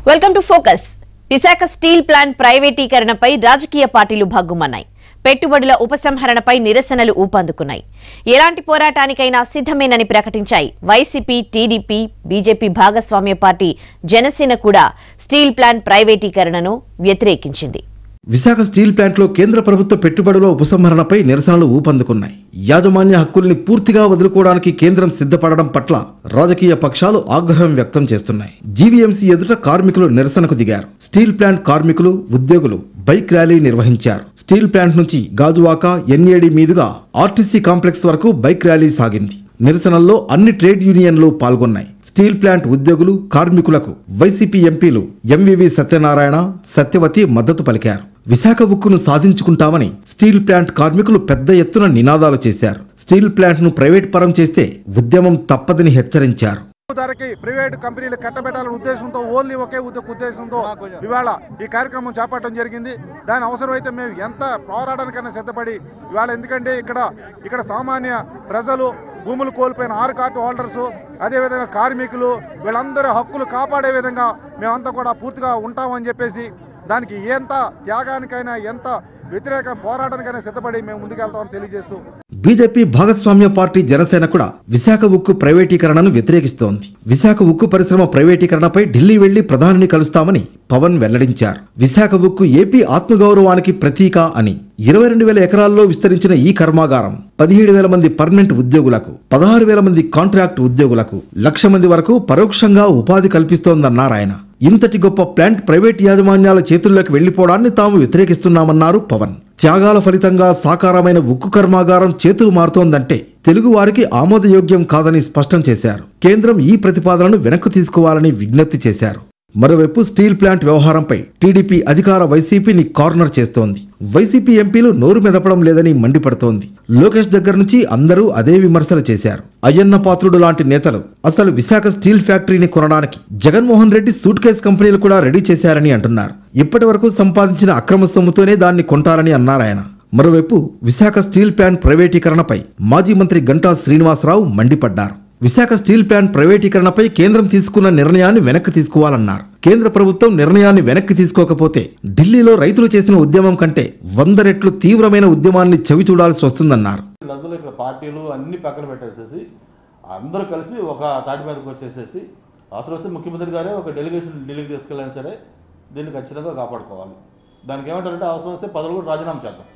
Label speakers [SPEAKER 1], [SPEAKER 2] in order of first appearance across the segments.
[SPEAKER 1] welcome to focus Visakha steel plant ప్రైవేటీకరణపై రాజకీయ పార్టీలు భగ్గుమన్నాయి పెట్టుబడుల ఉపసంహరణపై నిరసనలు ఊపందుకున్నాయి ఎలాంటి పోరాటానికైనా సిద్ధమేనని ప్రకటించాయి వైసీపీ టీడీపీ బీజేపీ భాగస్వామ్య పార్టీ జనసేన కూడా స్టీల్ ప్లాంట్ ప్రైవేటీకరణను వ్యతిరేకించింది
[SPEAKER 2] విశాఖ స్టీల్ ప్లాంట్లో కేంద్ర ప్రభుత్వ పెట్టుబడుల ఉపసంహరణపై నిరసనలు ఊపందుకున్నాయి యాజమాన్య హక్కుల్ని పూర్తిగా వదులుకోవడానికి కేంద్రం సిద్ధపడడం పట్ల రాజకీయ పక్షాలు ఆగ్రహం వ్యక్తం చేస్తున్నాయి జీవీఎంసీ ఎదుట కార్మికులు నిరసనకు దిగారు స్టీల్ ప్లాంట్ కార్మికులు ఉద్యోగులు బైక్ ర్యాలీ నిర్వహించారు స్టీల్ ప్లాంట్ నుంచి గాజువాక ఎన్ఏడి మీదుగా ఆర్టీసీ కాంప్లెక్స్ వరకు బైక్ ర్యాలీ సాగింది నిరసనల్లో అన్ని ట్రేడ్ యూనియన్లు పాల్గొన్నాయి స్టీల్ ప్లాంట్ ఉద్యోగులు కార్మికులకు వైసీపీ ఎంపీలు ఎంవివి సత్యనారాయణ సత్యవతి మద్దతు పలికారు విశాఖ ఉక్కును సాధించుకుంటామని స్టీల్ ప్లాంట్ కార్మికులు పెద్ద ఎత్తున నినాదాలు చేశారు స్టీల్ ప్లాంట్ను ప్రైవేట్ పరం చేస్తే ఉద్యమం తప్పదని హెచ్చరించారు
[SPEAKER 3] ధరకి ప్రైవేట్ కంపెనీలు కట్టబెట్టాలనే ఉద్దేశంతో ఓన్లీ ఒకే ఉద్ద- ఉద్దేశంతో ఇవాళ ఈ కార్యక్రమం చేపట్టడం జరిగింది దాని అవసరమైతే మేము ఎంత పోరాటానికైనా సిద్ధపడి ఇవాళ ఎందుకంటే ఇక్కడ ఇక్కడ సామాన్య ప్రజలు భూములు కోల్పోయిన ఆరు కార్డు హోల్డర్స్ అదేవిధంగా కార్మికులు వీళ్ళందరి హక్కులు కాపాడే విధంగా మేమంతా కూడా పూర్తిగా ఉంటామని చెప్పేసి దానికి ఎంత త్యాగానికైనా ఎంత వ్యతిరేక పోరాటానికైనా సిద్ధపడి మేము ముందుకెళ్తామని తెలియజేస్తూ
[SPEAKER 2] బీజేపీ భాగస్వామ్య పార్టీ జనసేన కూడా విశాఖ ఉక్కు ప్రైవేటీకరణను వ్యతిరేకిస్తోంది విశాఖ ఉక్కు పరిశ్రమ ప్రైవేటీకరణపై ఢిల్లీ వెళ్లి ప్రధానిని కలుస్తామని పవన్ వెల్లడించారు విశాఖ ఉక్కు ఏపీ ఆత్మగౌరవానికి ప్రతీక అని ఇరవై రెండు వేల ఎకరాల్లో విస్తరించిన ఈ కర్మాగారం పదిహేడు వేల మంది పర్మనెంట్ ఉద్యోగులకు పదహారు వేల మంది కాంట్రాక్ట్ ఉద్యోగులకు లక్ష మంది వరకు పరోక్షంగా ఉపాధి కల్పిస్తోందన్నారు ఆయన ఇంతటి గొప్ప ప్లాంట్ ప్రైవేట్ యాజమాన్యాల చేతుల్లోకి వెళ్లిపోవడాన్ని తాము వ్యతిరేకిస్తున్నామన్నారు పవన్ త్యాగాల ఫలితంగా సాకారమైన ఉక్కు కర్మాగారం చేతులు మారుతోందంటే తెలుగు వారికి ఆమోదయోగ్యం కాదని స్పష్టం చేశారు కేంద్రం ఈ ప్రతిపాదనను వెనక్కు తీసుకోవాలని విజ్ఞప్తి చేశారు మరోవైపు స్టీల్ ప్లాంట్ వ్యవహారంపై టీడీపీ అధికార వైసీపీని కార్నర్ చేస్తోంది వైసీపీ ఎంపీలు నోరు మెదపడం లేదని మండిపడుతోంది లోకేష్ దగ్గర నుంచి అందరూ అదే విమర్శలు చేశారు అయ్యన్న పాత్రుడు లాంటి నేతలు అసలు విశాఖ స్టీల్ ఫ్యాక్టరీని కొనడానికి జగన్మోహన్ రెడ్డి సూట్ కేస్ కంపెనీలు కూడా రెడీ చేశారని అంటున్నారు ఇప్పటి వరకు సంపాదించిన అక్రమ సొమ్ముతోనే దాన్ని కొంటారని అన్నారు ఆయన మరోవైపు విశాఖ స్టీల్ ప్లాంట్ ప్రైవేటీకరణపై మాజీ మంత్రి గంటా శ్రీనివాసరావు మండిపడ్డారు విశాఖ స్టీల్ ప్లాంట్ ప్రైవేటీకరణపై కేంద్రం తీసుకున్న నిర్ణయాన్ని వెనక్కి తీసుకోవాలన్నారు కేంద్ర ప్రభుత్వం నిర్ణయాన్ని వెనక్కి తీసుకోకపోతే ఢిల్లీలో రైతులు చేసిన ఉద్యమం కంటే వంద రెట్లు తీవ్రమైన ఉద్యమాన్ని చవి చూడాల్సి వస్తుందన్నారు
[SPEAKER 4] వీళ్ళందరూ ఇక్కడ పార్టీలు అన్ని పక్కన పెట్టేసేసి అందరూ కలిసి ఒక తాటి మీదకి వచ్చేసేసి అవసరం వస్తే ముఖ్యమంత్రి గారే ఒక డెలిగేషన్ ఢిల్లీకి తీసుకెళ్ళినా సరే దీన్ని ఖచ్చితంగా కాపాడుకోవాలి దానికి ఏమంటారంటే అవసరం వస్తే పదవులు కూడా రాజీనామా చేద్దాం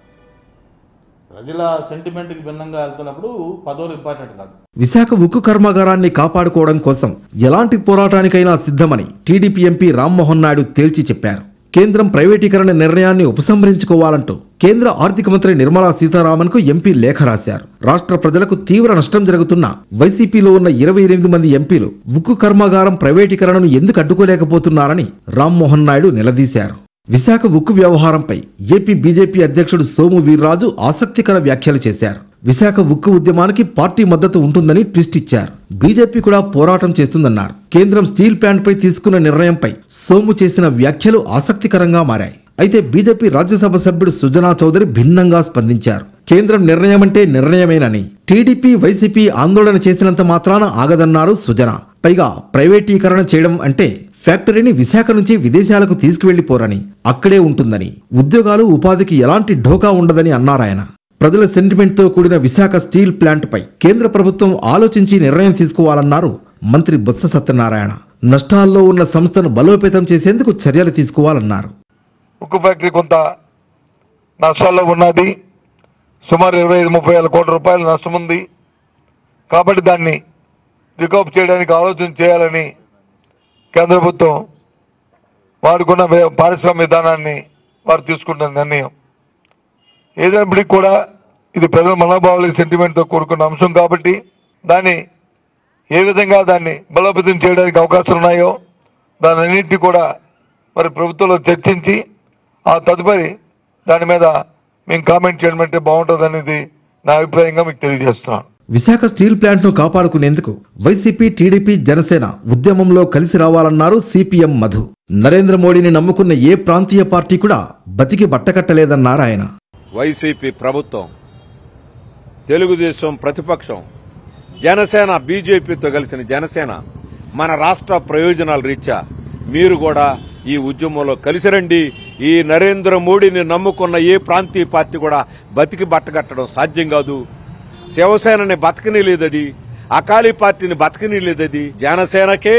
[SPEAKER 4] ప్రజల సెంటిమెంట్కి భిన్నంగా వెళ్తున్నప్పుడు పదవులు ఇంపార్టెంట్ కాదు
[SPEAKER 2] విశాఖ ఉక్కు కర్మాగారాన్ని కాపాడుకోవడం కోసం ఎలాంటి పోరాటానికైనా సిద్ధమని టీడీపీ ఎంపీ రామ్మోహన్ నాయుడు తేల్చి చెప్పారు కేంద్రం ప్రైవేటీకరణ నిర్ణయాన్ని ఉపసంహరించుకోవాలంటూ కేంద్ర ఆర్థిక మంత్రి నిర్మలా సీతారామన్ కు ఎంపీ లేఖ రాశారు రాష్ట్ర ప్రజలకు తీవ్ర నష్టం జరుగుతున్న వైసీపీలో ఉన్న ఇరవై ఎనిమిది మంది ఎంపీలు ఉక్కు కర్మాగారం ప్రైవేటీకరణను ఎందుకు అడ్డుకోలేకపోతున్నారని రామ్మోహన్ నాయుడు నిలదీశారు విశాఖ ఉక్కు వ్యవహారంపై ఏపీ బీజేపీ అధ్యక్షుడు సోము వీర్రాజు ఆసక్తికర వ్యాఖ్యలు చేశారు విశాఖ ఉక్కు ఉద్యమానికి పార్టీ మద్దతు ఉంటుందని ట్విస్ట్ ఇచ్చారు బీజేపీ కూడా పోరాటం చేస్తుందన్నారు కేంద్రం స్టీల్ ప్లాంట్ పై తీసుకున్న నిర్ణయంపై సోము చేసిన వ్యాఖ్యలు ఆసక్తికరంగా మారాయి అయితే బీజేపీ రాజ్యసభ సభ్యుడు సుజనా చౌదరి భిన్నంగా స్పందించారు కేంద్రం నిర్ణయం అంటే నిర్ణయమేనని టీడీపీ వైసీపీ ఆందోళన చేసినంత మాత్రాన ఆగదన్నారు సుజన పైగా ప్రైవేటీకరణ చేయడం అంటే ఫ్యాక్టరీని విశాఖ నుంచి విదేశాలకు తీసుకువెళ్లిపోరని అక్కడే ఉంటుందని ఉద్యోగాలు ఉపాధికి ఎలాంటి ఢోకా ఉండదని అన్నారాయన ప్రజల సెంటిమెంట్తో కూడిన విశాఖ స్టీల్ ప్లాంట్పై కేంద్ర ప్రభుత్వం ఆలోచించి నిర్ణయం తీసుకోవాలన్నారు మంత్రి బొత్స సత్యనారాయణ నష్టాల్లో ఉన్న సంస్థను బలోపేతం చేసేందుకు చర్యలు తీసుకోవాలన్నారు
[SPEAKER 5] ఉక్కు ఫ్యాక్టరీ కొంత నష్టాల్లో ఉన్నది సుమారు ఇరవై ఐదు ముప్పై వేల కోట్ల రూపాయల నష్టం ఉంది కాబట్టి దాన్ని రికవర్ చేయడానికి ఆలోచన చేయాలని కేంద్ర ప్రభుత్వం వాడుకున్న వే- పారిశ్రామిక విధానాన్ని వారు తీసుకుంటున్న నిర్ణయం ఏదైనప్పటికీ కూడా ఇది ప్రజల మనోభావాల సెంటిమెంట్తో కూడుకున్న అంశం కాబట్టి దాన్ని ఏ విధంగా దాన్ని బలోపేతం చేయడానికి అవకాశాలు ఉన్నాయో దాని అన్నింటినీ కూడా మరి ప్రభుత్వంలో చర్చించి ఆ తదుపరి దాని మీద మేము కామెంట్ చేయడం అంటే బాగుంటుంది అనేది నా అభిప్రాయంగా మీకు తెలియజేస్తున్నాను
[SPEAKER 2] విశాఖ స్టీల్ ప్లాంట్ను కాపాడుకునేందుకు వైసీపీ టీడీపీ జనసేన ఉద్యమంలో కలిసి రావాలన్నారు సిపిఎం మధు నరేంద్ర మోడీని నమ్ముకున్న ఏ ప్రాంతీయ పార్టీ కూడా బతికి బట్టకట్టలేదన్నారు ఆయన
[SPEAKER 6] వైసీపీ ప్రభుత్వం తెలుగుదేశం ప్రతిపక్షం జనసేన బీజేపీతో కలిసిన జనసేన మన రాష్ట్ర ప్రయోజనాల రీత్యా మీరు కూడా ఈ ఉద్యమంలో కలిసి రండి ఈ నరేంద్ర మోడీని నమ్ముకున్న ఏ ప్రాంతీయ పార్టీ కూడా బతికి బట్టగట్టడం సాధ్యం కాదు శివసేనని బతకని లేదది అకాలీ పార్టీని బతకని లేదది జనసేనకే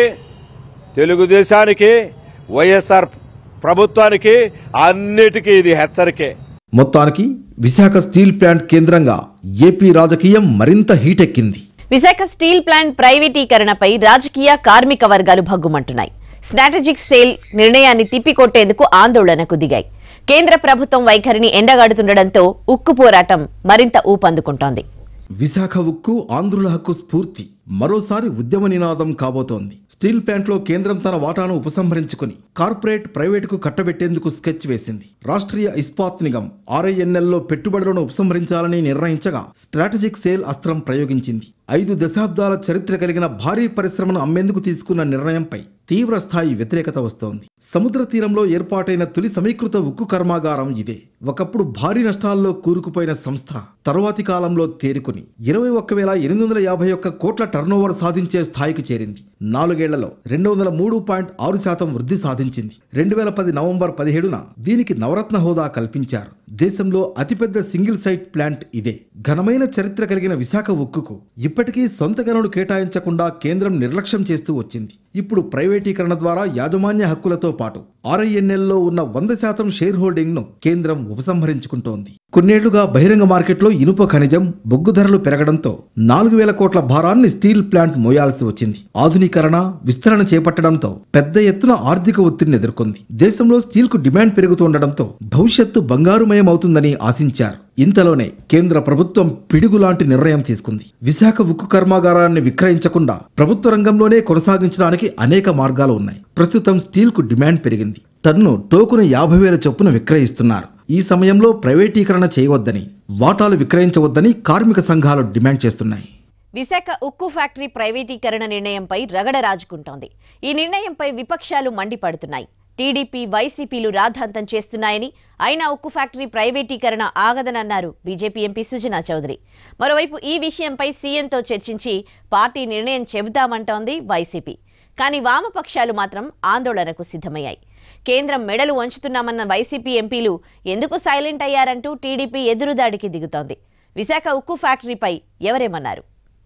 [SPEAKER 6] తెలుగుదేశానికి వైఎస్ఆర్ ప్రభుత్వానికి అన్నిటికీ ఇది హెచ్చరికే
[SPEAKER 2] మొత్తానికి విశాఖ స్టీల్ ప్లాంట్ కేంద్రంగా ఏపీ రాజకీయం మరింత హీటెక్కింది
[SPEAKER 1] విశాఖ స్టీల్ ప్లాంట్ ప్రైవేటీకరణపై రాజకీయ కార్మిక వర్గాలు భగ్గుమంటున్నాయి స్ట్రాటజిక్ సేల్ నిర్ణయాన్ని తిప్పికొట్టేందుకు ఆందోళనకు దిగాయి కేంద్ర ప్రభుత్వం వైఖరిని ఎండగాడుతుండటంతో ఉక్కు పోరాటం మరింత ఊపందుకుంటోంది
[SPEAKER 2] విశాఖ ఉక్కు ఆంధ్రుల హక్కు స్ఫూర్తి మరోసారి ఉద్యమ నినాదం కాబోతోంది స్టీల్ ప్లాంట్లో కేంద్రం తన వాటాను ఉపసంహరించుకుని కార్పొరేట్ ప్రైవేటుకు కట్టబెట్టేందుకు స్కెచ్ వేసింది రాష్ట్రీయ ఇస్పాత్ నిగం ఆర్ఐఎన్ఎల్లో పెట్టుబడులను ఉపసంహరించాలని నిర్ణయించగా స్ట్రాటజిక్ సేల్ అస్త్రం ప్రయోగించింది ఐదు దశాబ్దాల చరిత్ర కలిగిన భారీ పరిశ్రమను అమ్మేందుకు తీసుకున్న నిర్ణయంపై తీవ్ర స్థాయి వ్యతిరేకత వస్తోంది సముద్ర తీరంలో ఏర్పాటైన తొలి సమీకృత ఉక్కు కర్మాగారం ఇదే ఒకప్పుడు భారీ నష్టాల్లో కూరుకుపోయిన సంస్థ తరువాతి కాలంలో తేరుకుని ఇరవై ఒక్క వేల ఎనిమిది వందల యాభై ఒక్క కోట్ల టర్నోవర్ సాధించే స్థాయికి చేరింది నాలుగేళ్లలో రెండు వందల మూడు పాయింట్ ఆరు శాతం వృద్ధి సాధించింది రెండు వేల పది నవంబర్ పదిహేడున దీనికి నవరత్న హోదా కల్పించారు దేశంలో అతిపెద్ద సింగిల్ సైట్ ప్లాంట్ ఇదే ఘనమైన చరిత్ర కలిగిన విశాఖ ఉక్కుకు ఇప్పటికీ సొంత గనులు కేటాయించకుండా కేంద్రం నిర్లక్ష్యం చేస్తూ వచ్చింది ఇప్పుడు ప్రైవేటీకరణ ద్వారా యాజమాన్య హక్కులతో పాటు ఆర్ఐఎన్ఎల్లో ఉన్న వంద శాతం షేర్ హోల్డింగ్ ను కేంద్రం ఉపసంహరించుకుంటోంది కొన్నేళ్లుగా బహిరంగ మార్కెట్లో ఇనుప ఖనిజం బొగ్గు ధరలు పెరగడంతో నాలుగు వేల కోట్ల భారాన్ని స్టీల్ ప్లాంట్ మోయాల్సి వచ్చింది ఆధునీకరణ విస్తరణ చేపట్టడంతో పెద్ద ఎత్తున ఆర్థిక ఒత్తిడిని ఎదుర్కొంది దేశంలో స్టీల్ కు డిమాండ్ పెరుగుతుండటంతో భవిష్యత్తు బంగారుమయం అవుతుందని ఆశించారు ఇంతలోనే కేంద్ర ప్రభుత్వం పిడుగులాంటి నిర్ణయం తీసుకుంది విశాఖ ఉక్కు కర్మాగారాన్ని విక్రయించకుండా ప్రభుత్వ రంగంలోనే కొనసాగించడానికి అనేక మార్గాలు ఉన్నాయి ప్రస్తుతం స్టీల్ కు డిమాండ్ పెరిగింది టన్ను టోకును యాభై వేల చొప్పున విక్రయిస్తున్నారు ఈ సమయంలో ప్రైవేటీకరణ చేయవద్దని వాటాలు విక్రయించవద్దని కార్మిక సంఘాలు డిమాండ్ చేస్తున్నాయి
[SPEAKER 1] విశాఖ ఉక్కు ఫ్యాక్టరీ ప్రైవేటీకరణ నిర్ణయంపై రగడ రాజుకుంటోంది ఈ నిర్ణయంపై విపక్షాలు మండిపడుతున్నాయి టీడీపీ వైసీపీలు రాద్ధాంతం చేస్తున్నాయని అయినా ఉక్కు ఫ్యాక్టరీ ప్రైవేటీకరణ ఆగదనన్నారు బీజేపీ ఎంపీ సుజనా చౌదరి మరోవైపు ఈ విషయంపై సీఎంతో చర్చించి పార్టీ నిర్ణయం చెబుతామంటోంది వైసీపీ కానీ వామపక్షాలు మాత్రం ఆందోళనకు సిద్ధమయ్యాయి కేంద్రం మెడలు వంచుతున్నామన్న వైసీపీ ఎంపీలు ఎందుకు సైలెంట్ అయ్యారంటూ టీడీపీ ఎదురుదాడికి దిగుతోంది విశాఖ ఉక్కు ఫ్యాక్టరీపై ఎవరేమన్నారు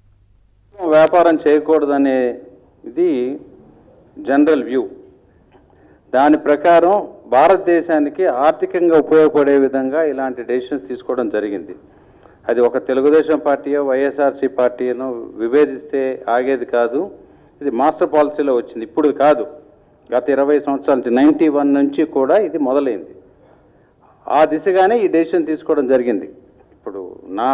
[SPEAKER 7] వ్యాపారం చేయకూడదనే ఇది జనరల్ వ్యూ దాని ప్రకారం భారతదేశానికి ఆర్థికంగా ఉపయోగపడే విధంగా ఇలాంటి డెసిషన్స్ తీసుకోవడం జరిగింది అది ఒక తెలుగుదేశం పార్టీయో వైఎస్ఆర్సీ పార్టీనో విభేదిస్తే ఆగేది కాదు ఇది మాస్టర్ పాలసీలో వచ్చింది ఇప్పుడు కాదు గత ఇరవై సంవత్సరాల నుంచి నైంటీ వన్ నుంచి కూడా ఇది మొదలైంది ఆ దిశగానే ఈ డెసిషన్ తీసుకోవడం జరిగింది ఇప్పుడు నా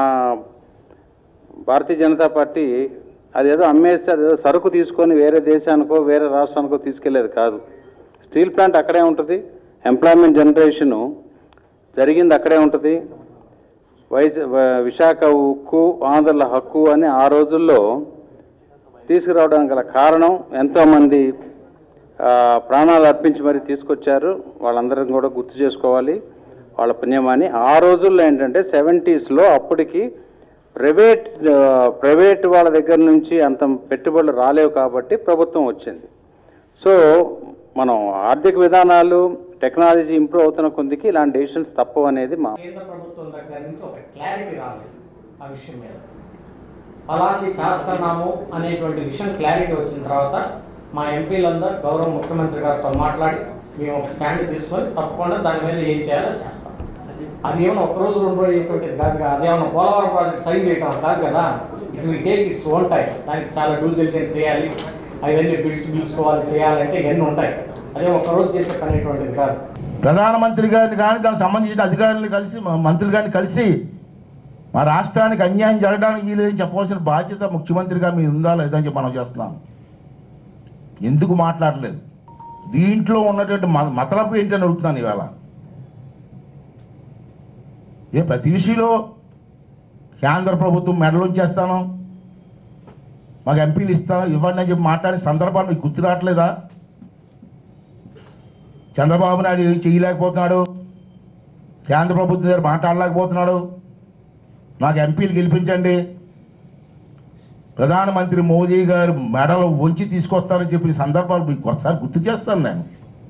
[SPEAKER 7] భారతీయ జనతా పార్టీ అదేదో అమ్మేస్తే అదేదో సరుకు తీసుకొని వేరే దేశానికో వేరే రాష్ట్రానికో తీసుకెళ్లేది కాదు స్టీల్ ప్లాంట్ అక్కడే ఉంటుంది ఎంప్లాయ్మెంట్ జనరేషను జరిగింది అక్కడే ఉంటుంది వైస్ వ- విశాఖ ఉక్కు ఆంధ్రుల హక్కు అని ఆ రోజుల్లో తీసుకురావడానికి గల కారణం ఎంతోమంది ఆ, ప్రాణాలు అర్పించి మరీ తీసుకొచ్చారు వాళ్ళందరం కూడా గుర్తు చేసుకోవాలి వాళ్ళ పుణ్యమాని ఆ రోజుల్లో ఏంటంటే సెవెంటీస్లో అప్పటికి ప్రైవేట్ ఆ, ప్రైవేట్ వాళ్ళ దగ్గర నుంచి అంత పెట్టుబడులు రాలేవు కాబట్టి ప్రభుత్వం వచ్చింది సో మనం ఆర్థిక విధానాలు టెక్నాలజీ ఇంప్రూవ్ అవుతున్న కొద్దికి ఇలాంటి డెసిషన్స్ తప్పవు అనేది మా
[SPEAKER 8] కేంద్ర ప్రభుత్వం దగ్గర నుంచి ఒక క్లారిటీ రాలేదు ఆ విషయం మీద అలాంటి చేస్తున్నాము అనేటువంటి విషయం క్లారిటీ వచ్చిన తర్వాత మా ఎంపీలందరూ గౌరవ ముఖ్యమంత్రి గారితో మాట్లాడి మేము ఒక స్టాండ్ తీసుకొని తప్పకుండా దాని మీద ఏం చేయాలో చేస్తాం అది ఏమైనా ఒక రోజు రెండు రోజులు అయ్యేటువంటిది కాదు కదా అదేమన్నా పోలవరం ప్రాజెక్ట్ సైన్ చేయటం కాదు కదా it will take its own time దానికి చాలా డూ డిలిజెన్స్ చేయాలి అవన్నీ బిడ్స్ పిలుచుకోవాలి చేయాలంటే ఇవన్నీ ఉంటాయి అదే ఒక రోజు చేసే పని అనేటువంటిది కాదు
[SPEAKER 9] ప్రధానమంత్రి గారిని కానీ దానికి సంబంధించిన అధికారులను కలిసి మా మంత్రులు గారిని కలిసి మా రాష్ట్రానికి అన్యాయం జరగడానికి వీలేదని చెప్పవలసిన బాధ్యత ముఖ్యమంత్రిగా మీరు ఉందా లేదని చెప్పి మనం చేస్తున్నాం ఎందుకు మాట్లాడలేదు దీంట్లో ఉన్నటువంటి మ- మతలబు ఏంటని అడుగుతున్నాను ఇవాళ ఏ ప్రతి విషయంలో కేంద్ర ప్రభుత్వం మెడలుంచేస్తాను మాకు ఎంపీలు ఇస్తా ఇవ్వండి అని చెప్పి మాట్లాడే సందర్భాలు మీకు గుర్తు రావట్లేదా చంద్రబాబు నాయుడు ఏం చేయలేకపోతున్నాడు కేంద్ర ప్రభుత్వం దగ్గర మాట్లాడలేకపోతున్నాడు నాకు ఎంపీలు గెలిపించండి ప్రధానమంత్రి మోదీ గారు మెడలు వంచి తీసుకొస్తారని చెప్పిన సందర్భాలు మీకు ఒకసారి గుర్తు చేస్తాను నేను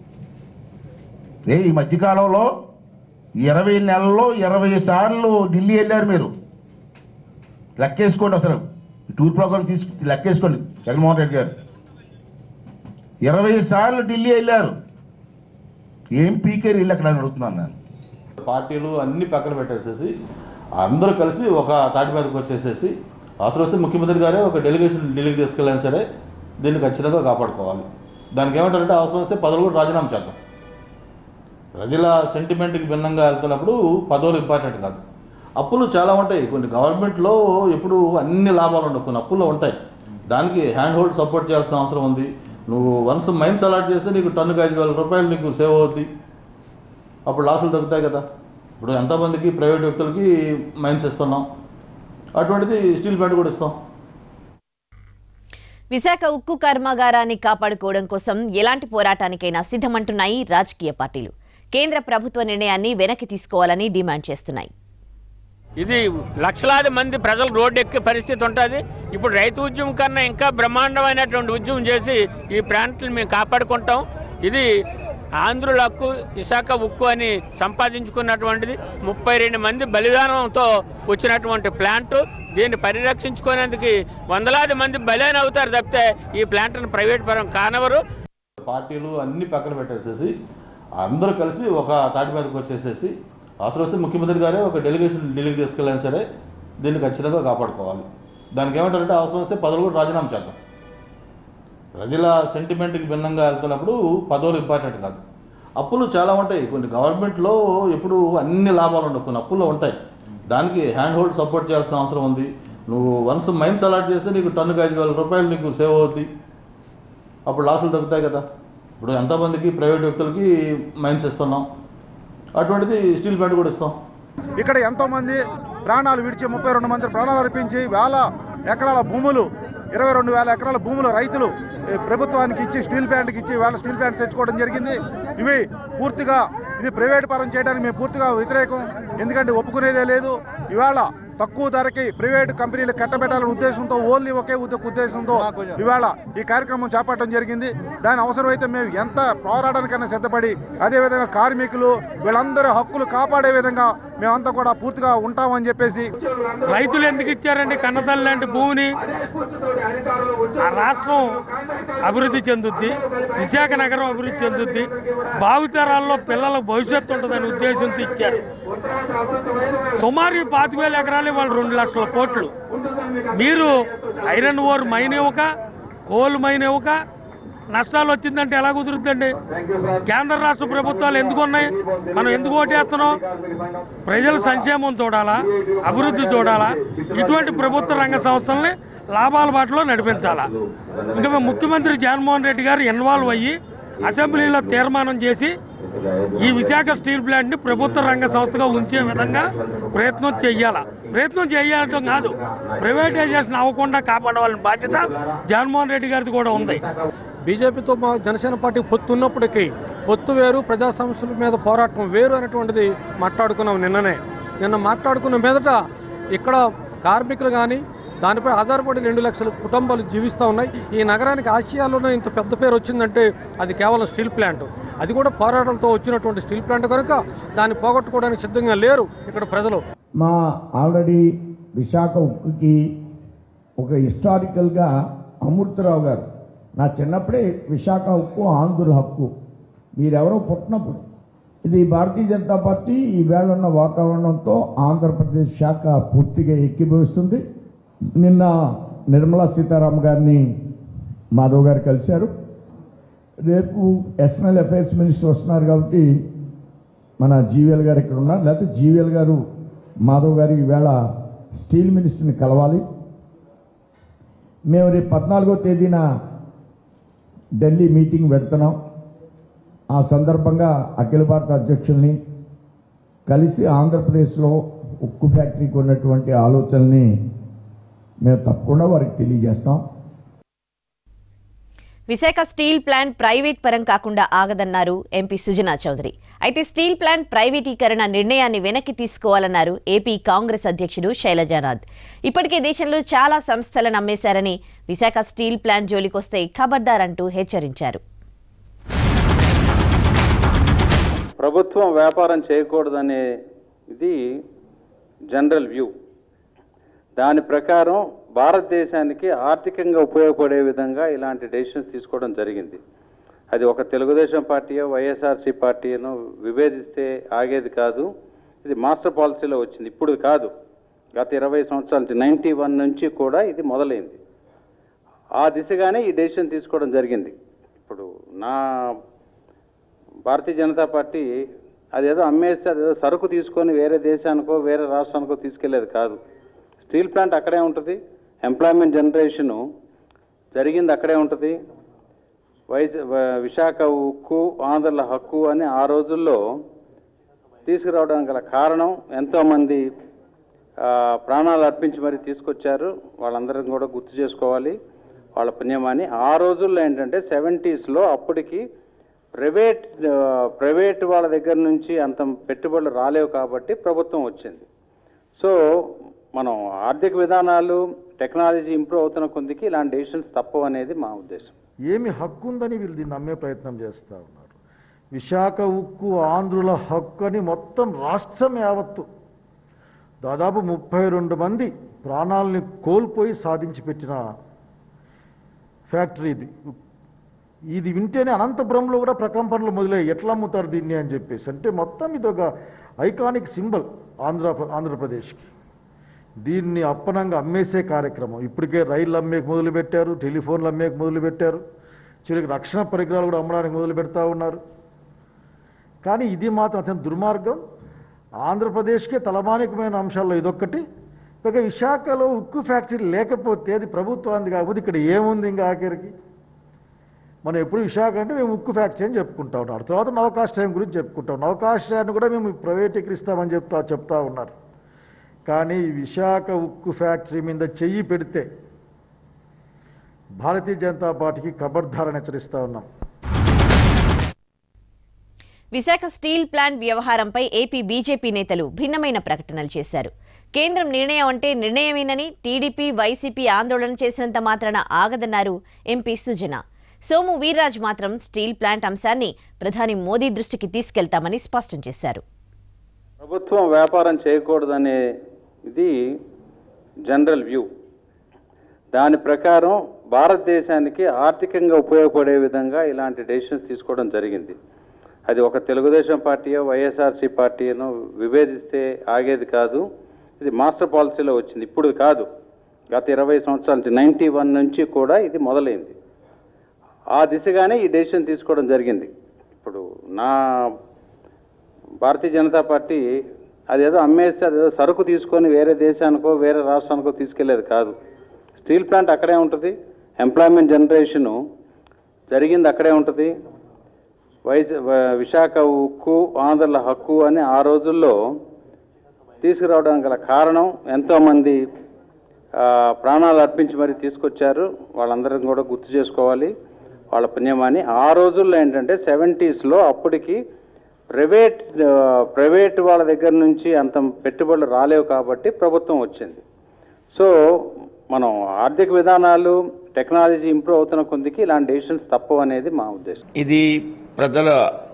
[SPEAKER 9] ఏ ఈ మధ్యకాలంలో ఇరవై నెలల్లో ఇరవై సార్లు ఢిల్లీ వెళ్ళారు మీరు లెక్కేసుకోండి అసలు ఈ టూర్ ప్రోగ్రామ్ తీసుకు లెక్కేసుకోండి జగన్మోహన్ రెడ్డి గారు ఇరవై సార్లు ఢిల్లీ వెళ్ళారు ఏం పీకేరు ఇల్లు అక్కడ అని అడుగుతున్నాను నేను
[SPEAKER 4] పార్టీలు అన్ని పక్కన పెట్టేసేసి అందరూ కలిసి ఒక తాటి మీదకి వచ్చేసేసి అవసరం వస్తే ముఖ్యమంత్రి గారే ఒక డెలిగేషన్ ఢిల్లీకి తీసుకెళ్ళినా సరే దీన్ని ఖచ్చితంగా కాపాడుకోవాలి దానికి ఏమంటారంటే అవసరం వస్తే పదవులు కూడా రాజీనామా చేద్దాం ప్రజల సెంటిమెంట్కి భిన్నంగా వెళ్తున్నప్పుడు పదవులు ఇంపార్టెంట్ కాదు అప్పులు చాలా ఉంటాయి కొన్ని గవర్నమెంట్లో ఎప్పుడు అన్ని లాభాలు ఉండవు కొన్ని అప్పుల్లో ఉంటాయి దానికి హ్యాండ్ హోల్డ్ సపోర్ట్ చేయాల్సిన అవసరం ఉంది నువ్వు వన్స్ మైన్స్ అలాట్ చేస్తే నీకు టన్నుకి ఐదు వేల రూపాయలు నీకు సేవ్ అవుద్ది అప్పుడు లాసులు తగ్గుతాయి కదా ఇప్పుడు ఎంతమందికి ప్రైవేట్ వ్యక్తులకి మైన్స్ ఇస్తున్నాం అటువంటిది స్టీల్ ప్లాంట్ కూడా ఇస్తాం
[SPEAKER 1] విశాఖ ఉక్కు కర్మాగారాన్ని కాపాడుకోవడం కోసం ఎలాంటి పోరాటానికైనా సిద్ధమంటున్నాయి రాజకీయ పార్టీలు కేంద్ర ప్రభుత్వ నిర్ణయాన్ని వెనక్కి తీసుకోవాలని డిమాండ్ చేస్తున్నాయి
[SPEAKER 10] ఇది లక్షలాది మంది ప్రజలు రోడ్డు ఎక్కే పరిస్థితి ఉంటుంది ఇప్పుడు రైతు ఉద్యమం కన్నా ఇంకా బ్రహ్మాండమైనటువంటి ఉద్యమం చేసి ఈ ప్రాంతాలను మేము కాపాడుకుంటాం ఇది ఆంధ్రుల హక్కు విశాఖ ఉక్కు అని సంపాదించుకున్నటువంటిది ముప్పై రెండు మంది బలిదానంతో వచ్చినటువంటి ప్లాంట్ దీన్ని పరిరక్షించుకునేందుకు వందలాది మంది బలైన అవుతారు తప్పితే ఈ ప్లాంట్ను ప్రైవేట్ పరం కానవరు
[SPEAKER 4] పార్టీలు అన్ని పక్కన పెట్టేసేసి అందరూ కలిసి ఒక తాటి మీదకి వచ్చేసేసి అవసరం వస్తే ముఖ్యమంత్రి గారే ఒక డెలిగేషన్ ఢిల్లీకి తీసుకెళ్ళినా సరే దీన్ని ఖచ్చితంగా కాపాడుకోవాలి దానికి ఏమంటారంటే అవసరం వస్తే పదవులు కూడా రాజీనామా చేద్దాం ప్రజల సెంటిమెంట్కి భిన్నంగా వెళ్తున్నప్పుడు పదవులు ఇంపార్టెంట్ కాదు అప్పులు చాలా ఉంటాయి కొన్ని గవర్నమెంట్లో ఎప్పుడు అన్ని లాభాలు ఉండవు కొన్ని అప్పుల్లో ఉంటాయి దానికి హ్యాండ్ హోల్డ్ సపోర్ట్ చేయాల్సిన అవసరం ఉంది నువ్వు వన్స్ మైన్స్ అలాట్ చేస్తే నీకు టన్నుకి ఐదు వేల రూపాయలు నీకు సేవ్ అవుద్ది అప్పుడు లాసులు తగ్గుతాయి కదా ఇప్పుడు ఎంతమందికి ప్రైవేట్ వ్యక్తులకి మైన్స్ ఇస్తున్నాం అటువంటిది స్టీల్ ప్లాంట్ కూడా ఇస్తాం
[SPEAKER 3] ఇక్కడ ఎంతోమంది ప్రాణాలు విడిచి ముప్పై రెండు మంది ప్రాణాలు అర్పించి వేల ఎకరాల భూములు ఇరవై రెండు వేల ఎకరాల భూములు రైతులు ఈ ప్రభుత్వానికి ఇచ్చి స్టీల్ ప్లాంట్కి ఇచ్చి వేళ స్టీల్ ప్లాంట్ తెచ్చుకోవడం జరిగింది ఇవి పూర్తిగా ఇది ప్రైవేట్ పరం చేయడానికి మేము పూర్తిగా వ్యతిరేకం ఎందుకంటే ఒప్పుకునేదే లేదు ఇవాళ తక్కువ ధరకి ప్రైవేట్ కంపెనీలు కట్టబెట్టాలనే ఉద్దేశంతో ఓన్లీ ఒకే ఉద్ద- ఉద్దేశంతో ఇవాళ ఈ కార్యక్రమం చేపట్టడం జరిగింది దాని అవసరమైతే మేము ఎంత పోరాటానికైనా సిద్ధపడి అదేవిధంగా కార్మికులు వీళ్ళందరి హక్కులు కాపాడే విధంగా మేమంతా కూడా పూర్తిగా ఉంటామని చెప్పేసి
[SPEAKER 10] రైతులు ఎందుకు ఇచ్చారండి కన్నతల్లి లాంటి భూమిని ఆ రాష్ట్రం అభివృద్ధి చెందుద్ది విశాఖ నగరం అభివృద్ధి చెందుద్ది భావితరాల్లో పిల్లలకు భవిష్యత్తు ఉంటుందనే ఉద్దేశంతో ఇచ్చారు సుమారు పాతిక వేల ఎకరాలు వాళ్ళు రెండు లక్షల కోట్లు మీరు ఐరన్ ఓర్ మైన్ ఇవ్వక కోల్ మైన్ ఇవ్వక నష్టాలు వచ్చిందంటే ఎలా కుదురుద్దండి కేంద్ర రాష్ట్ర ప్రభుత్వాలు ఎందుకు ఉన్నాయి మనం ఎందుకు ఓటేస్తున్నాం ప్రజల సంక్షేమం చూడాలా అభివృద్ధి చూడాలా ఇటువంటి ప్రభుత్వ రంగ సంస్థల్ని లాభాల బాటలో నడిపించాలా ఇంకా మేము ముఖ్యమంత్రి జగన్మోహన్ రెడ్డి గారు ఇన్వాల్వ్ అయ్యి అసెంబ్లీలో తీర్మానం చేసి ఈ విశాఖ స్టీల్ ప్లాంట్ని ప్రభుత్వ రంగ సంస్థగా ఉంచే విధంగా ప్రయత్నం చెయ్యాలా ప్రయత్నం చేయాలటం కాదు ప్రైవేటైజేషన్ అవ్వకుండా కాపాడవాలని బాధ్యత జగన్మోహన్ రెడ్డి గారిది కూడా ఉంది
[SPEAKER 11] బీజేపీతో మా జనసేన పార్టీ పొత్తు ఉన్నప్పటికీ పొత్తు వేరు ప్రజా సమస్యల మీద పోరాటం వేరు అనేటువంటిది మాట్లాడుకున్నాం నిన్ననే నిన్న మాట్లాడుకున్న మీదట ఇక్కడ కార్మికులు కానీ దానిపై ఆధారపడి రెండు లక్షల కుటుంబాలు జీవిస్తూ ఉన్నాయి ఈ నగరానికి ఆసియాలోనే ఇంత పెద్ద పేరు వచ్చిందంటే అది కేవలం స్టీల్ ప్లాంట్ అది కూడా పోరాటాలతో వచ్చినటువంటి స్టీల్ ప్లాంట్ కనుక దాన్ని పోగొట్టుకోవడానికి సిద్ధంగా లేరు ఇక్కడ ప్రజలు
[SPEAKER 12] మా ఆల్రెడీ విశాఖ ఉక్కుకి ఒక హిస్టారికల్గా అమృతరావు గారు నా చిన్నప్పుడే విశాఖ ఉక్కు ఆంధ్రుల హక్కు మీరెవరో పుట్టినప్పుడు ఇది భారతీయ జనతా పార్టీ ఈవేళ ఉన్న వాతావరణంతో ఆంధ్రప్రదేశ్ శాఖ పూర్తిగా ఎక్కిభవిస్తుంది నిన్న నిర్మలా సీతారాం గారిని మాధవ్ గారు కలిశారు రేపు ఎక్స్టర్నల్ అఫైర్స్ మినిస్టర్ వస్తున్నారు కాబట్టి మన జీవీఎల్ గారు ఇక్కడ ఉన్నారు లేకపోతే జీవీఎల్ గారు మాధవ్ గారు ఈవేళ స్టీల్ మినిస్టర్ని కలవాలి మేము రేపు పద్నాలుగో తేదీన ఢిల్లీ మీటింగ్ పెడుతున్నాం ఆ సందర్భంగా అఖిల భారత అధ్యక్షుల్ని కలిసి ఆంధ్రప్రదేశ్లో ఉక్కు ఫ్యాక్టరీకి ఉన్నటువంటి ఆలోచనల్ని మేము తప్పకుండా వారికి తెలియజేస్తాం
[SPEAKER 1] విశాఖ స్టీల్ ప్లాంట్ ప్రైవేట్ పరం కాకుండా ఆగదన్నారు ఎంపీ సుజనా చౌదరి అయితే స్టీల్ ప్లాంట్ ప్రైవేటీకరణ నిర్ణయాన్ని వెనక్కి తీసుకోవాలన్నారు ఏపీ కాంగ్రెస్ అధ్యక్షుడు శైలజానాథ్ ఇప్పటికే దేశంలో చాలా సంస్థలను అమ్మేశారని విశాఖ స్టీల్ ప్లాంట్ జోలికొస్తే ఖబర్దారంటూ హెచ్చరించారు
[SPEAKER 7] ప్రభుత్వం వ్యాపారం చేయకూడదనే ఇది జనరల్ వ్యూ దాని ప్రకారం భారతదేశానికి ఆర్థికంగా ఉపయోగపడే విధంగా ఇలాంటి డెసిషన్స్ తీసుకోవడం జరిగింది అది ఒక తెలుగుదేశం పార్టీయో వైఎస్ఆర్సీ పార్టీనో విభేదిస్తే ఆగేది కాదు ఇది మాస్టర్ పాలసీలో వచ్చింది ఇప్పుడు కాదు గత ఇరవై సంవత్సరాల నుంచి నైంటీ వన్ నుంచి కూడా ఇది మొదలైంది ఆ దిశగానే ఈ డెసిషన్ తీసుకోవడం జరిగింది ఇప్పుడు నా భారతీయ జనతా పార్టీ అదేదో అమ్మేస్తే అదేదో సరుకు తీసుకొని వేరే దేశానికో వేరే రాష్ట్రానికో తీసుకెళ్లేది కాదు స్టీల్ ప్లాంట్ అక్కడే ఉంటుంది ఎంప్లాయ్మెంట్ జనరేషను జరిగింది అక్కడే ఉంటుంది వైస్ వ- విశాఖ ఉక్కు ఆంధ్రుల హక్కు అని ఆ రోజుల్లో తీసుకురావడానికి గల కారణం ఎంతోమంది ఆ, ప్రాణాలు అర్పించి మరీ తీసుకొచ్చారు వాళ్ళందరం కూడా గుర్తు చేసుకోవాలి వాళ్ళ పుణ్యమాని ఆ రోజుల్లో ఏంటంటే సెవెంటీస్లో అప్పటికి ప్రైవేట్ ఆ, ప్రైవేట్ వాళ్ళ దగ్గర నుంచి అంత పెట్టుబడులు రాలేవు కాబట్టి ప్రభుత్వం వచ్చింది సో మనం ఆర్థిక విధానాలు టెక్నాలజీ ఇంప్రూవ్ అవుతున్న కొద్దికి ఇలాంటి డెసిషన్స్ తప్పవు అనేది మా ఉద్దేశం
[SPEAKER 13] ఏమి హక్కు ఉందని వీళ్ళు దీన్ని నమ్మే ప్రయత్నం చేస్తూ ఉన్నారు విశాఖ ఉక్కు ఆంధ్రుల హక్కు అని మొత్తం రాష్ట్రం యావత్తు దాదాపు ముప్పై రెండు మంది ప్రాణాలని కోల్పోయి సాధించి పెట్టిన ఫ్యాక్టరీ ఇది ఇది వింటేనే అనంతపురంలో కూడా ప్రకంపనలు మొదలయ్యాయి ఎట్లా అమ్ముతారు దీన్ని అని చెప్పేసి అంటే మొత్తం ఇది ఒక ఐకానిక్ సింబల్ ఆంధ్ర ఆంధ్రప్రదేశ్కి దీన్ని అప్పనంగా అమ్మేసే కార్యక్రమం ఇప్పటికే రైళ్ళు అమ్మేకి మొదలుపెట్టారు టెలిఫోన్లు అమ్మేకి మొదలుపెట్టారు చివరికి రక్షణ పరికరాలు కూడా అమ్మడానికి మొదలు పెడతా ఉన్నారు కానీ ఇది మాత్రం అత్యంత దుర్మార్గం ఆంధ్రప్రదేశ్కే తలమానికమైన అంశాల్లో ఇదొక్కటి ఇక విశాఖలో ఉక్కు ఫ్యాక్టరీ లేకపోతే అది ప్రభుత్వానికి కాకపోతే ఇక్కడ ఏముంది ఇంకా ఆఖరికి మనం ఎప్పుడు విశాఖ అంటే మేము ఉక్కు ఫ్యాక్టరీ అని చెప్పుకుంటా ఉన్నారు తర్వాత నౌకాశ్రయం గురించి చెప్పుకుంటాం నౌకాశ్రయాన్ని కూడా మేము ప్రైవేటీకరిస్తామని చెప్తా చెప్తా ఉన్నారు కానీ ఈ విశాఖ ఉక్కు ఫ్యాక్టరీ మీద చెయ్యి పెడితే భారతీయ జనతా పార్టీకి ఖబర్దారని హెచ్చరిస్తా ఉన్నాం
[SPEAKER 1] విశాఖ స్టీల్ ప్లాంట్ వ్యవహారంపై ఏపీ బీజేపీ నేతలు భిన్నమైన ప్రకటనలు చేశారు కేంద్రం నిర్ణయం అంటే నిర్ణయమేనని టీడీపీ వైసీపీ ఆందోళన చేసినంత మాత్రాన ఆగదన్నారు ఎంపీ సుజన సోము వీర్రాజ్ మాత్రం స్టీల్ ప్లాంట్ అంశాన్ని ప్రధాని మోదీ దృష్టికి తీసుకెళ్తామని స్పష్టం చేశారు
[SPEAKER 7] ప్రభుత్వం వ్యాపారం చేయకూడదనే ఇది జనరల్ వ్యూ దాని ప్రకారం భారతదేశానికి ఆర్థికంగా ఉపయోగపడే విధంగా ఇలాంటి డెసిషన్స్ తీసుకోవడం జరిగింది అది ఒక తెలుగుదేశం పార్టీయో వైఎస్ఆర్సీ పార్టీనో విభేదిస్తే ఆగేది కాదు ఇది మాస్టర్ పాలసీలో వచ్చింది ఇప్పుడు కాదు గత ఇరవై సంవత్సరాల నుంచి నైంటీ వన్ నుంచి కూడా ఇది మొదలైంది ఆ దిశగానే ఈ డెసిషన్ తీసుకోవడం జరిగింది ఇప్పుడు నా భారతీయ జనతా పార్టీ అదేదో అమ్మేస్తే అదేదో సరుకు తీసుకొని వేరే దేశానికో వేరే రాష్ట్రానికో తీసుకెళ్లేది కాదు స్టీల్ ప్లాంట్ అక్కడే ఉంటుంది ఎంప్లాయ్మెంట్ జనరేషను జరిగింది అక్కడే ఉంటుంది వైస్ వ- విశాఖ ఉక్కు ఆంధ్రుల హక్కు అని ఆ రోజుల్లో తీసుకురావడానికి గల కారణం ఎంతోమంది ఆ, ప్రాణాలు అర్పించి మరీ తీసుకొచ్చారు వాళ్ళందరం కూడా గుర్తు చేసుకోవాలి వాళ్ళ పుణ్యమాని ఆ రోజుల్లో ఏంటంటే సెవెంటీస్లో అప్పటికి ప్రైవేట్ ఆ, ప్రైవేట్ వాళ్ళ దగ్గర నుంచి అంత పెట్టుబడులు రాలేవు కాబట్టి ప్రభుత్వం వచ్చింది సో మనం ఆర్థిక విధానాలు టెక్నాలజీ ఇంప్రూవ్ అవుతున్న కొద్దికి ఇలాంటి డెసిషన్స్ తప్పవు అనేది మా ఉద్దేశం
[SPEAKER 14] ఇది ప్రజల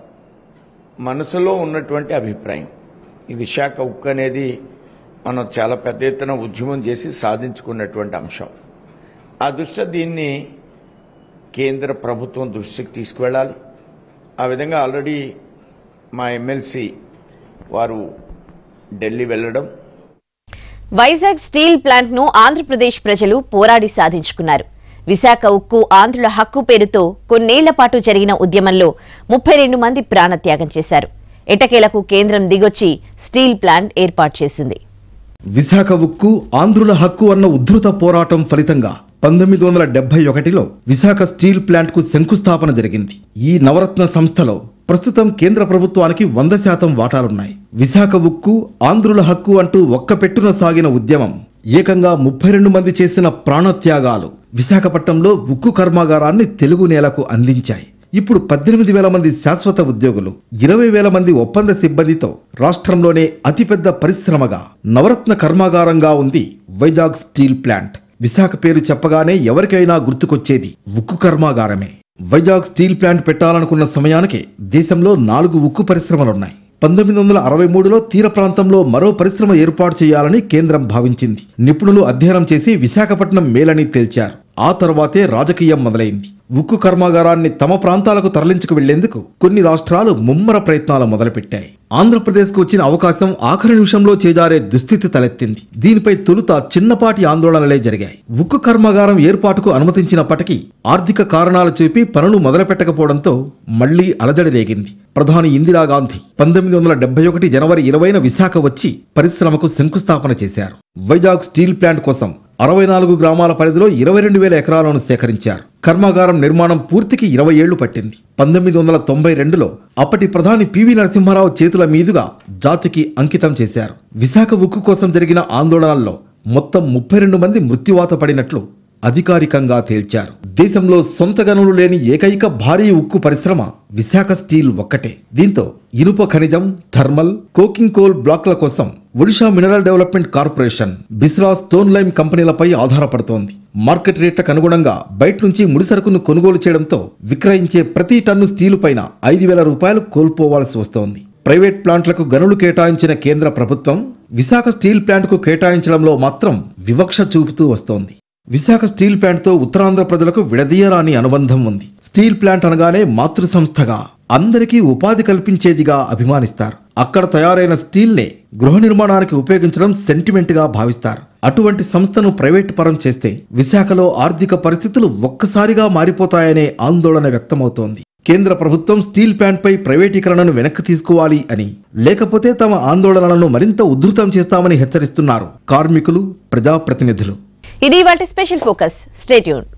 [SPEAKER 14] మనసులో ఉన్నటువంటి అభిప్రాయం ఈ విశాఖ ఉక్కు అనేది మనం చాలా పెద్ద ఎత్తున ఉద్యమం చేసి సాధించుకున్నటువంటి అంశం ఆ దృష్ట్యా దీన్ని కేంద్ర ప్రభుత్వం దృష్టికి తీసుకువెళ్ళాలి ఆ విధంగా ఆల్రెడీ మా ఎమ్మెల్సీ వారు ఢిల్లీ వెళ్ళడం
[SPEAKER 1] వైజాగ్ స్టీల్ ప్లాంట్ ను ఆంధ్రప్రదేశ్ ప్రజలు పోరాడి సాధించుకున్నారు విశాఖ ఉక్కు ఆంధ్రుల హక్కు పేరుతో కొన్నేళ్ల పాటు జరిగిన ఉద్యమంలో ముప్పై రెండు మంది ప్రాణత్యాగం చేశారు ఎటకేలకు కేంద్రం దిగొచ్చి స్టీల్ ప్లాంట్ ఏర్పాటు చేసింది
[SPEAKER 2] విశాఖ ఉక్కు ఆంధ్రుల హక్కు అన్న ఉద్ధృత పోరాటం ఫలితంగా పంతొమ్మిది వందల డెబ్బై ఒకటిలో విశాఖ స్టీల్ ప్లాంట్కు శంకుస్థాపన జరిగింది ఈ నవరత్న సంస్థలో ప్రస్తుతం కేంద్ర ప్రభుత్వానికి వంద శాతం వాటాలున్నాయి విశాఖ ఉక్కు ఆంధ్రుల హక్కు అంటూ ఒక్కపెట్టున సాగిన ఉద్యమం ఏకంగా ముప్పై రెండు మంది చేసిన ప్రాణత్యాగాలు విశాఖపట్నంలో ఉక్కు కర్మాగారాన్ని తెలుగు నేలకు అందించాయి ఇప్పుడు పద్దెనిమిది వేల మంది శాశ్వత ఉద్యోగులు ఇరవై వేల మంది ఒప్పంద సిబ్బందితో రాష్ట్రంలోనే అతిపెద్ద పరిశ్రమగా నవరత్న కర్మాగారంగా ఉంది వైజాగ్ స్టీల్ ప్లాంట్ విశాఖ పేరు చెప్పగానే ఎవరికైనా గుర్తుకొచ్చేది ఉక్కు కర్మాగారమే వైజాగ్ స్టీల్ ప్లాంట్ పెట్టాలనుకున్న సమయానికి దేశంలో నాలుగు ఉక్కు పరిశ్రమలున్నాయి పంతొమ్మిది వందల అరవై మూడులో తీర ప్రాంతంలో మరో పరిశ్రమ ఏర్పాటు చేయాలని కేంద్రం భావించింది నిపుణులు అధ్యయనం చేసి విశాఖపట్నం మేలని తేల్చారు ఆ తర్వాతే రాజకీయం మొదలైంది ఉక్కు కర్మాగారాన్ని తమ ప్రాంతాలకు తరలించుకు వెళ్లేందుకు కొన్ని రాష్ట్రాలు ముమ్మర ప్రయత్నాలు మొదలుపెట్టాయి ఆంధ్రప్రదేశ్కు వచ్చిన అవకాశం ఆఖరి నిమిషంలో చేజారే దుస్థితి తలెత్తింది దీనిపై తొలుత చిన్నపాటి ఆందోళనలే జరిగాయి ఉక్కు కర్మాగారం ఏర్పాటుకు అనుమతించినప్పటికీ ఆర్థిక కారణాలు చూపి పనులు మొదలుపెట్టకపోవడంతో మళ్లీ అలజడి రేగింది ప్రధాని ఇందిరాగాంధీ పంతొమ్మిది వందల డెబ్బై ఒకటి జనవరి ఇరవైన విశాఖ వచ్చి పరిశ్రమకు శంకుస్థాపన చేశారు వైజాగ్ స్టీల్ ప్లాంట్ కోసం అరవై నాలుగు గ్రామాల పరిధిలో ఇరవై రెండు వేల ఎకరాలను సేకరించారు కర్మాగారం నిర్మాణం పూర్తికి ఇరవై ఏళ్లు పట్టింది పంతొమ్మిది వందల తొంభై రెండులో అప్పటి ప్రధాని పివి నరసింహారావు చేతుల మీదుగా జాతికి అంకితం చేశారు విశాఖ ఉక్కు కోసం జరిగిన ఆందోళనల్లో మొత్తం ముప్పై రెండు మంది మృత్యువాత పడినట్లు అధికారికంగా తేల్చారు దేశంలో సొంత గనులు లేని ఏకైక భారీ ఉక్కు పరిశ్రమ విశాఖ స్టీల్ ఒక్కటే దీంతో ఇనుప ఖనిజం థర్మల్ కోకింగ్ కోల్ బ్లాక్ల కోసం Odisha mineral development corporation Bisra stone lime కంపెనీలపై ఆధారపడుతోంది మార్కెట్ రేట్లకు అనుగుణంగా బయట నుంచి ముడిసరుకును కొనుగోలు చేయడంతో విక్రయించే ప్రతి టన్ను స్టీలు పైన ఐదు వేల రూపాయలు కోల్పోవాల్సి వస్తోంది ప్రైవేట్ ప్లాంట్లకు గనులు కేటాయించిన కేంద్ర ప్రభుత్వం విశాఖ స్టీల్ ప్లాంట్కు కేటాయించడంలో మాత్రం వివక్ష చూపుతూ వస్తోంది విశాఖ స్టీల్ ప్లాంట్తో ఉత్తరాంధ్ర ప్రజలకు విడదీయరాని అనుబంధం ఉంది స్టీల్ ప్లాంట్ అనగానే మాతృ సంస్థగా అందరికీ ఉపాధి కల్పించేదిగా అభిమానిస్తారు అక్కడ తయారైన స్టీల్నే గృహ నిర్మాణానికి ఉపయోగించడం సెంటిమెంట్గా భావిస్తారు అటువంటి సంస్థను ప్రైవేట్ పరం చేస్తే విశాఖలో ఆర్థిక పరిస్థితులు ఒక్కసారిగా మారిపోతాయనే ఆందోళన వ్యక్తమవుతోంది కేంద్ర ప్రభుత్వం స్టీల్ ప్లాంట్పై ప్రైవేటీకరణను వెనక్కి తీసుకోవాలి అని లేకపోతే తమ ఆందోళనలను మరింత ఉధృతం చేస్తామని హెచ్చరిస్తున్నారు కార్మికులు ప్రజాప్రతినిధులు
[SPEAKER 1] ఇది వాటి స్పెషల్ ఫోకస్ స్టేట్యూన్